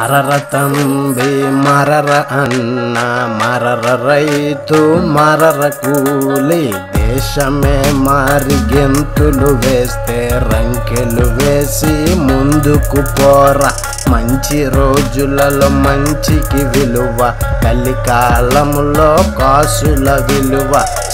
మరర తంబి మరర అన్న మరర రైతు మరర కూలి దేశమే మారి గెంతులు వేస్తే రంకెలు వేసి ముందుకు పోరా మంచి రోజులలో మంచికి విలువ కలికాలములో కాసుల విలువ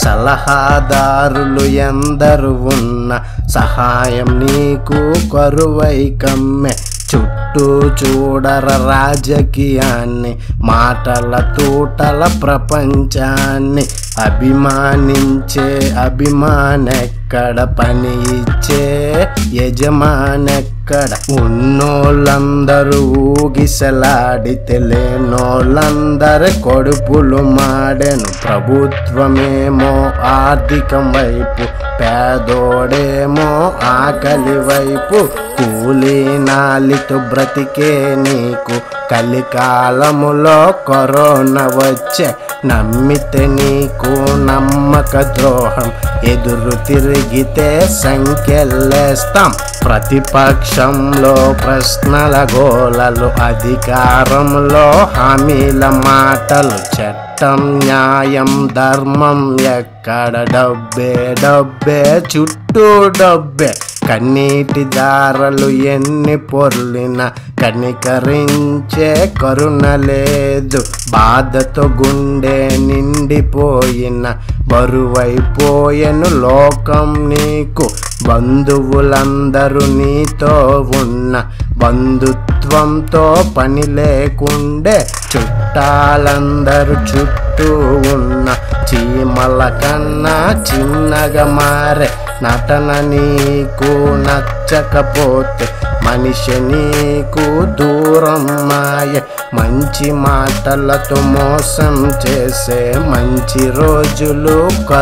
సలహాదారులు ఎందరు ఉన్న సహాయం నీకు కరువై కమ్మె చుట్టూ చూడర రాజకీయాన్ని మాటల తూటల ప్రపంచాన్ని అభిమానించే అభిమానెక్కడ పని ఇచ్చే యజమానెక్కడ ఉన్నోళ్ళందరూ ఊగిసలాడితే లేనోళ్ళందరి కొడుపులు మాడెను ప్రభుత్వమేమో ఆర్థికం వైపు పేదోడేమో ఆకలి వైపు కూలీ నాలితో బ్రతికే నీకు కలికాలములో కరోనా వచ్చే నమ్మితే నీకు నమ్మక ద్రోహం ఎదురు తిరిగితే సంఖ్యలేస్తాం ప్రతిపక్షంలో ప్రశ్నల గోలలు అధికారంలో హామీల మాటలు చట్టం న్యాయం ధర్మం ఎక్కడ డబ్బే డబ్బే చుట్టూ డబ్బే కన్నీటి దారలు ఎన్ని పొర్లిన కనికరించే కరుణ లేదు బాధతో గుండె నిండిపోయిన బరువైపోయెను లోకం నీకు బంధువులందరూ నీతో ఉన్న బంధుత్వంతో పని లేకుండే చుట్టాలందరూ చుట్టూ ఉన్న చీమల కన్నా చిన్నగా మారే నటన నీకు నచ్చకపోతే మనిషి నీకు దూరం మాయ మంచి మాటలతో మోసం చేసే మంచి రోజులు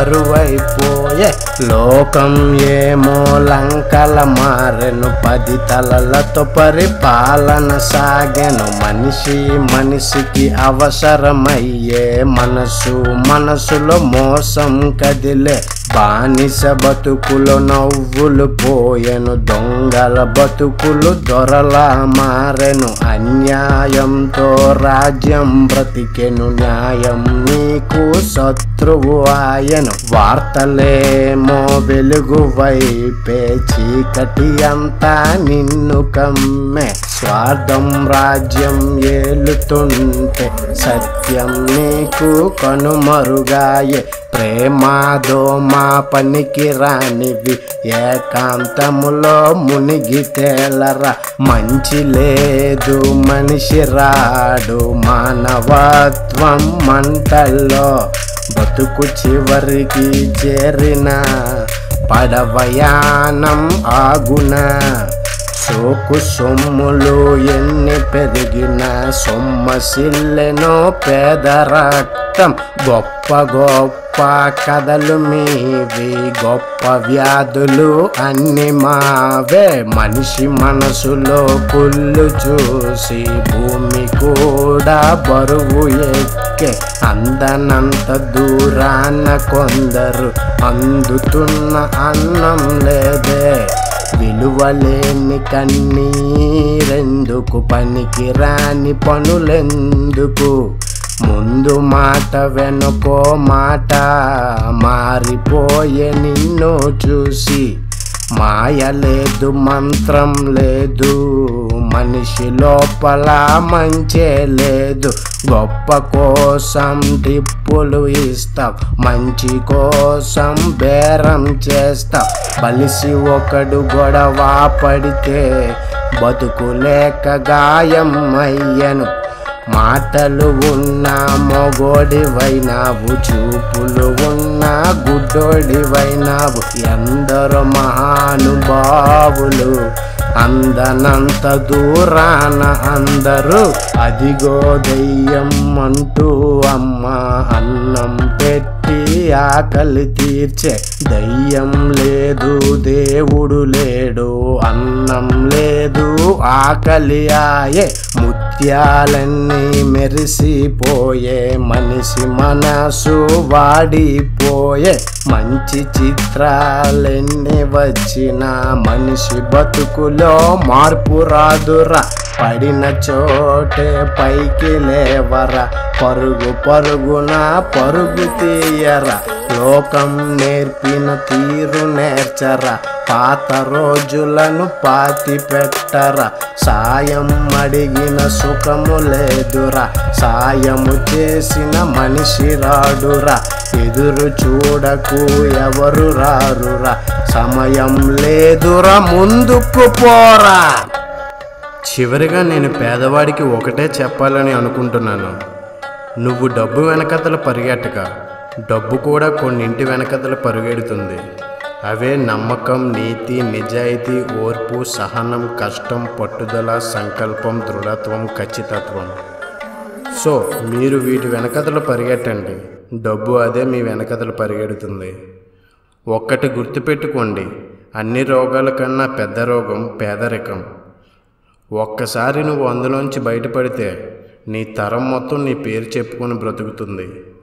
కరువైపోయే లోకం ఏమో లంకల మారెను పది తలలతో పరిపాలన సాగెను మనిషి మనిషికి అవసరమయ్యే మనసు మనసులో మోసం కదిలే బానిస బతుకులో నవ్వులు పోయెను దొంగల బతుకులు దొరలా మారెను అన్యాయంతో రాజ్యం బ్రతికెను న్యాయం నీకు శత్రువు ఆయను వార్తలేమో వెలుగు వైపే చీకటి అంతా నిన్ను కమ్మే స్వార్థం రాజ్యం ఏలుతుంటే సత్యం నీకు కనుమరుగాయే ప్రేమాదో మా పనికి రానివి ఏకాంతములో మునిగి తేలరా మంచి లేదు మనిషి రాడు మానవత్వం మంటల్లో బతుకు చివరికి చేరిన పడవయానం ఆగునా సోకు సొమ్ములు ఎన్ని పెరిగిన సొమ్మసిల్లెనో పేద రక్తం గొప్ప గొప్ప కథలు మీవి గొప్ప వ్యాధులు అన్ని మావే మనిషి మనసులో కుళ్ళు చూసి భూమి కూడా బరువు ఎక్కే అందనంత దూరాన కొందరు అందుతున్న అన్నం లేదే విలువలేని కన్నీరెందుకు పనికి రాని పనులెందుకు ముందు మాట వెనుకో మాట మారిపోయే నిన్ను చూసి మాయ లేదు మంత్రం లేదు మనిషి లోపల మంచే లేదు గొప్ప కోసం టిప్పులు ఇస్తాం మంచి కోసం బేరం చేస్తాం బలిసి ఒకడు గొడవ పడితే బతుకులేక గాయం అయ్యను మాటలు ఉన్న మొగోడివైనావు చూపులు ఉన్న గుడ్డోడివైనావు ఎందరో మహానుభావులు అందనంత దూరాన అందరూ అదిగో దెయ్యం అంటూ అమ్మ అన్నం పెట్టి ఆకలి తీర్చే దయ్యం లేదు దేవుడు లేడు అన్నం లేదు ఆకలి ఆయే ముత్య ముత్యాలన్నీ మెరిసిపోయే మనిషి మనసు వాడిపోయే మంచి చిత్రాలెన్ని వచ్చిన మనిషి బతుకులో మార్పు రాదురా పడిన చోటే పైకి లేవరా పరుగు పరుగున పరుగు తీయరా లోకం నేర్పిన తీరు నేర్చరా పాత రోజులను పాతి పెట్టరా సాయం అడిగిన సుఖము లేదురా సాయము చేసిన మనిషి రాడురా ఎదురు చూడకు ఎవరు రారురా సమయం లేదురా ముందుకు పోరా చివరిగా నేను పేదవాడికి ఒకటే చెప్పాలని అనుకుంటున్నాను నువ్వు డబ్బు వెనకతల పరిగెట్టక డబ్బు కూడా కొన్నింటి వెనకతల పరుగెడుతుంది అవే నమ్మకం నీతి నిజాయితీ ఓర్పు సహనం కష్టం పట్టుదల సంకల్పం దృఢత్వం ఖచ్చితత్వం సో మీరు వీటి వెనకతలు పరిగెట్టండి డబ్బు అదే మీ వెనకతలు పరిగెడుతుంది ఒక్కటి గుర్తుపెట్టుకోండి అన్ని రోగాల కన్నా పెద్ద రోగం పేదరికం ఒక్కసారి నువ్వు అందులోంచి బయటపడితే నీ తరం మొత్తం నీ పేరు చెప్పుకొని బ్రతుకుతుంది